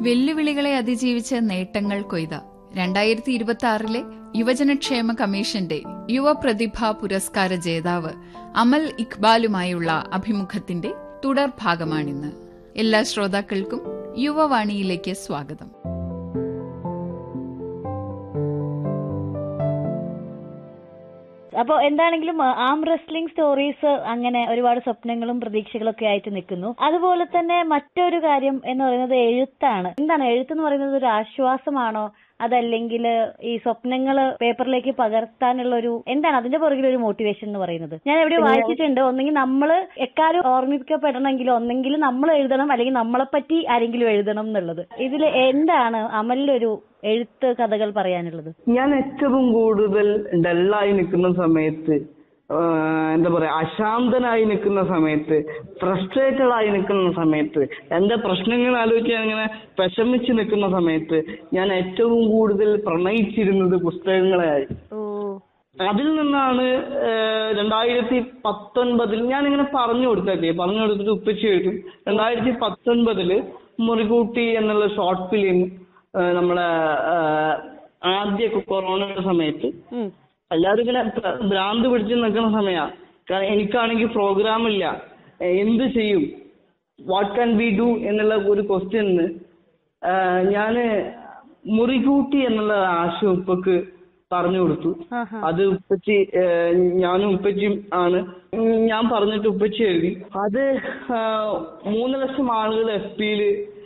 വെല്ലുവിളികളെ അതിജീവിച്ച് നേട്ടങ്ങൾ കൊയ്ത രണ്ടായിരത്തി ഇരുപത്തി ആറിലെ യുവജനക്ഷേമ കമ്മീഷന്റെ യുവപ്രതിഭാ പുരസ്കാര ജേതാവ് അമൽ ഇക്ബാലുമായുള്ള അഭിമുഖത്തിന്റെ തുടർഭാഗമാണിന്ന് എല്ലാ ശ്രോതാക്കൾക്കും യുവവാണിയിലേക്ക് സ്വാഗതം അപ്പൊ എന്താണെങ്കിലും ആം റെസ്ലിംഗ് സ്റ്റോറീസ് അങ്ങനെ ഒരുപാട് സ്വപ്നങ്ങളും പ്രതീക്ഷകളും ഒക്കെ ആയിട്ട് നിൽക്കുന്നു അതുപോലെ തന്നെ മറ്റൊരു കാര്യം എന്ന് പറയുന്നത് എഴുത്താണ് എന്താണ് എഴുത്ത് എന്ന് പറയുന്നത് ഒരു ആശ്വാസമാണോ അതല്ലെങ്കിൽ ഈ സ്വപ്നങ്ങൾ പേപ്പറിലേക്ക് പകർത്താനുള്ള ഒരു എന്താണ് അതിന്റെ പുറകിൽ ഒരു മോട്ടിവേഷൻ എന്ന് പറയുന്നത് ഞാൻ എവിടെ വായിച്ചിട്ടുണ്ട് ഒന്നെങ്കിൽ നമ്മൾ എക്കാലം ഓർമ്മിക്കപ്പെടണമെങ്കിൽ ഒന്നെങ്കിൽ നമ്മൾ എഴുതണം അല്ലെങ്കിൽ നമ്മളെ പറ്റി ആരെങ്കിലും എഴുതണം എന്നുള്ളത് ഇതിൽ എന്താണ് അമലിലൊരു എഴുത്ത് കഥകൾ പറയാനുള്ളത് ഞാൻ ഏറ്റവും കൂടുതൽ ഡല്ലായി നിൽക്കുന്ന സമയത്ത് ആഹ് എന്താ പറയാ അശാന്തനായി നിൽക്കുന്ന സമയത്ത് ഫ്രസ്ട്രേറ്റഡ് ആയി നിൽക്കുന്ന സമയത്ത് എന്റെ പ്രശ്നങ്ങൾ ആലോചിച്ച് ഞാൻ ഇങ്ങനെ വിഷമിച്ച് നിൽക്കുന്ന സമയത്ത് ഞാൻ ഏറ്റവും കൂടുതൽ പ്രണയിച്ചിരുന്നത് പുസ്തകങ്ങളെയായി ഓ അതിൽ നിന്നാണ് ഏഹ് രണ്ടായിരത്തി പത്തൊൻപതിൽ ഞാൻ ഇങ്ങനെ പറഞ്ഞു കൊടുത്തല്ലേ പറഞ്ഞു കൊടുത്തിട്ട് ഉപ്പച്ചി എഴുതും രണ്ടായിരത്തി പത്തൊൻപതില് മുറികൂട്ടി എന്നുള്ള ഷോർട്ട് ഫിലിം നമ്മളെ ഏഹ് ആദ്യ കൊറോണയുടെ സമയത്ത് ഉം. എല്ലാവരും ഇങ്ങനെ ഭ്ര- ഭ്രാന്ത് പിടിച്ച് നിൽക്കുന്ന സമയാ കാരണം എനിക്കാണെങ്കിൽ പ്രോഗ്രാം ഇല്ല ഏഹ് എന്ത് ചെയ്യും വാട്ട് കാൻ വി ഡു എന്നുള്ള ഒരു ക്വസ്റ്റ്യന് ഞാന് മുറികൂട്ടി എന്നുള്ള ആശയം ഉപ്പക്ക് പറഞ്ഞു കൊടുത്തു ആഹാ. അത് ഉപ്പച്ചി ഏഹ് ഞാനും ഉപ്പച്ചിയും ആണ് ഉം ഞാൻ പറഞ്ഞിട്ട് ഉപ്പച്ചി എഴുതി അത് ആഹ് മൂന്ന് ലക്ഷം ആളുകൾ എഫ് പിയില്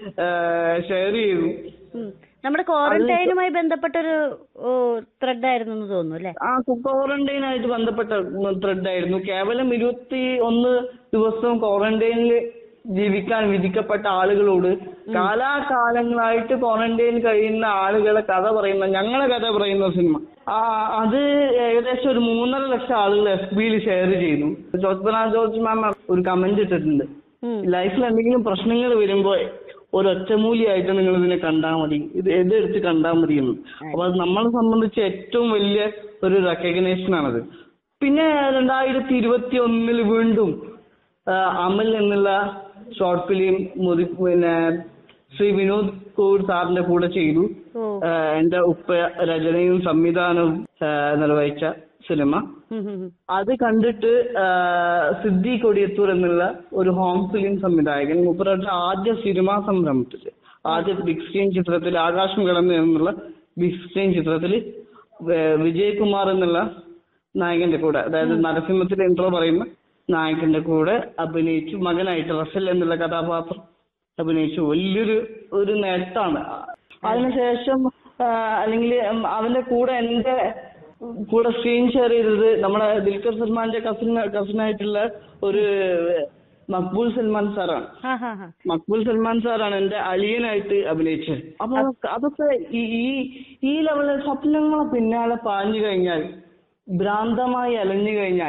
ഷെയർ ചെയ്തു ഉം. നമ്മുടെ ക്വാറന്റൈനുമായി ബന്ധപ്പെട്ടൊരു ത്രെഡ് ആയിരുന്നു എന്ന് തോന്നുന്നു അല്ലെ ആ ക്വാറന്റൈൻ ആയിട്ട് ബന്ധപ്പെട്ട ത്രെഡ് ആയിരുന്നു കേവലം ഇരുപത്തി ഒന്ന് ദിവസം ക്വാറന്റൈനിൽ ജീവിക്കാൻ വിധിക്കപ്പെട്ട ആളുകളോട് കാലാകാലങ്ങളായിട്ട് ക്വാറന്റൈൻ കഴിയുന്ന ആളുകളെ കഥ പറയുന്ന ഞങ്ങളെ കഥ പറയുന്ന സിനിമ ആ അത് ഏകദേശം ഒരു മൂന്നര ലക്ഷം ആളുകൾ എഫ് ബിയിൽ ഷെയർ ചെയ്തു ജോസ്ബന ജോർജ് മാം ഒരു കമന്റ് ഇട്ടിട്ടുണ്ട് ലൈഫിൽ എന്തെങ്കിലും പ്രശ്നങ്ങൾ വരുമ്പോ ഒരു ഒറ്റമൂലിയായിട്ട് നിങ്ങൾ ഇതിനെ കണ്ടാൽ മതി ഇത് എതെടുത്ത് കണ്ടാൽ മതി എന്ന് അപ്പൊ അത് നമ്മളെ സംബന്ധിച്ച് ഏറ്റവും വലിയ ഒരു റെക്കഗ്നേഷൻ ആണത് പിന്നെ രണ്ടായിരത്തി ഇരുപത്തി ഒന്നിൽ വീണ്ടും ആ, അമൽ എന്നുള്ള ഷോർട്ട് ഫിലിം മുറി പിന്നെ ശ്രീ വിനോദ് കോവിഡ് സാറിന്റെ കൂടെ ചെയ്തു ഓ ആ, എന്റെ ഉപ്പ രചനയും സംവിധാനവും ആ, നിർവഹിച്ച സിനിമ ഉം, ഉം, ഉം. അത് കണ്ടിട്ട് ആ, സിദ്ദി കൊടിയത്തൂർ എന്നുള്ള ഒരു ഹോം ഫിലിം സംവിധായകൻ മൂപ്പരുടെ ആദ്യ സിനിമാ സംരംഭത്തില് ആദ്യ ബിഗ് സ്ക്രീൻ ചിത്രത്തിൽ ആകാശം കിടന്ന് എന്നുള്ള ബിഗ് സ്ക്രീൻ ചിത്രത്തിൽ വിജയകുമാർ എന്നുള്ള നായകന്റെ കൂടെ അതായത് നരസിംഹത്തിലെ ഇൻട്രോ പറയുന്ന നായകന്റെ കൂടെ അഭിനയിച്ചു മകനായിട്ട് റസൽ എന്നുള്ള കഥാപാത്രം അഭിനയിച്ചു വലിയൊരു ഒരു നേട്ടമാണ് അതിനുശേഷം ആ, അല്ലെങ്കിൽ അവന്റെ കൂടെ എന്റെ കൂടെ സ്ക്രീൻ ഷെയർ ചെയ്തത് നമ്മുടെ ദുൽഖർ സൽമാന്റെ കസിൻ കസിനായിട്ടുള്ള ഒരു മക്ബൂൽ സൽമാൻ സാറാണ് ഹാ ഹാ ഹാ മക്ബൂൽ സൽമാൻ സാറാണ് എന്റെ അളിയനായിട്ട് അഭിനയിച്ചത് അപ്പൊ അതൊക്കെ ഈ ഈ- ഈ ലെവലിൽ സ്വപ്നങ്ങളെ പിന്നാലെ പാഞ്ഞു കഴിഞ്ഞാൽ ഭ്രാന്തമായി അലഞ്ഞു കഴിഞ്ഞാൽ